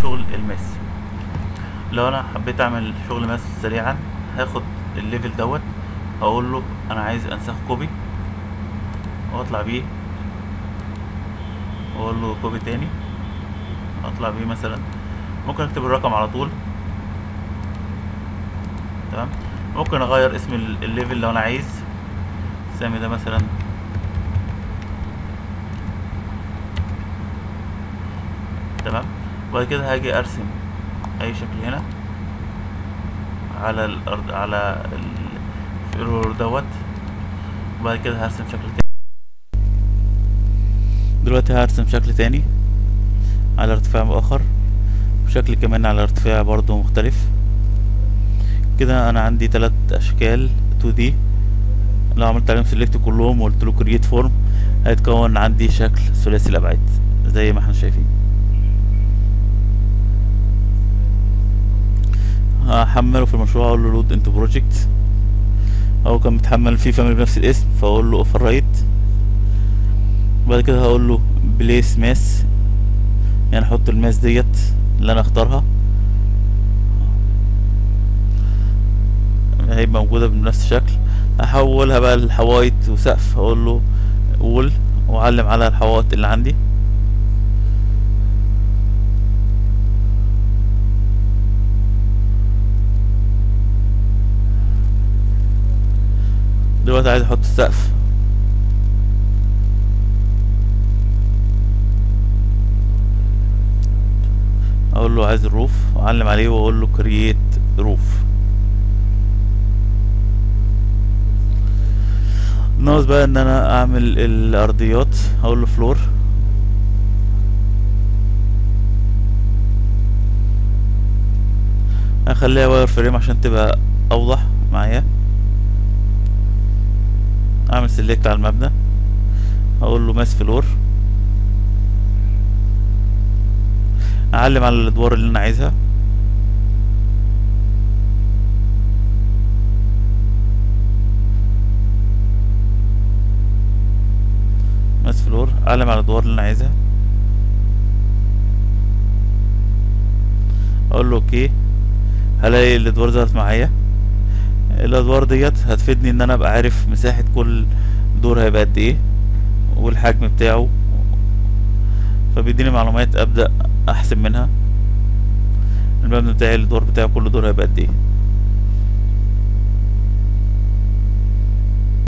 شغل الماس لو انا حبيت اعمل شغل ماس سريعا هاخد الليفل دوت اقول له انا عايز انسخ كوبي واطلع بيه واقول له كوبي تاني اطلع بيه مثلا ممكن اكتب الرقم على طول تمام ممكن اغير اسم ال- الليفل لو انا عايز سامي ده مثلا تمام وبعد كده هاجي ارسم اي شكل هنا على الارض على الفلور دوت وبعد كده هرسم شكل تاني دلوقتي هرسم شكل تاني على ارتفاع اخر وشكل كمان على ارتفاع برضو مختلف كده انا عندي تلات اشكال 2D لو عملت عليهم سيلكت كلهم وقلت له كرييت فورم هيتكون عندي شكل ثلاثي الابعاد زي ما احنا شايفين هحمله في المشروع اقول له لود انتو بروجكت هو كان متحمل فيه فاميلي بنفس الاسم فاقول له اوفر رايت بعد كده هقول له بليس ماس يعني احط الماس ديت اللي انا اختارها هيبقى موجودة بنفس الشكل احولها بقى لحوايط وسقف اقول له وول واعلم على الحوائط اللي عندي دلوقتي عايز احط السقف اقول له عايز الروف واعلم عليه واقول له كرييت روف ناقص بقى ان انا اعمل الارضيات اقول له فلور اخليها واير فريم عشان تبقى اوضح معايا اعمل سيلكت على المبنى اقول له ماس فلور اعلم على الادوار اللي انا عايزها ماس فلور اعلم على الادوار اللي انا عايزها اقول له اوكي هلاقي الادوار ظهرت معايا الادوار ديت هتفيدني ان انا ابقى عارف مساحة كل دور هيبقى قد ايه والحجم بتاعه فبيديني معلومات ابدا احسب منها المبنى بتاعي الدور بتاعه كل دور هيبقى قد ايه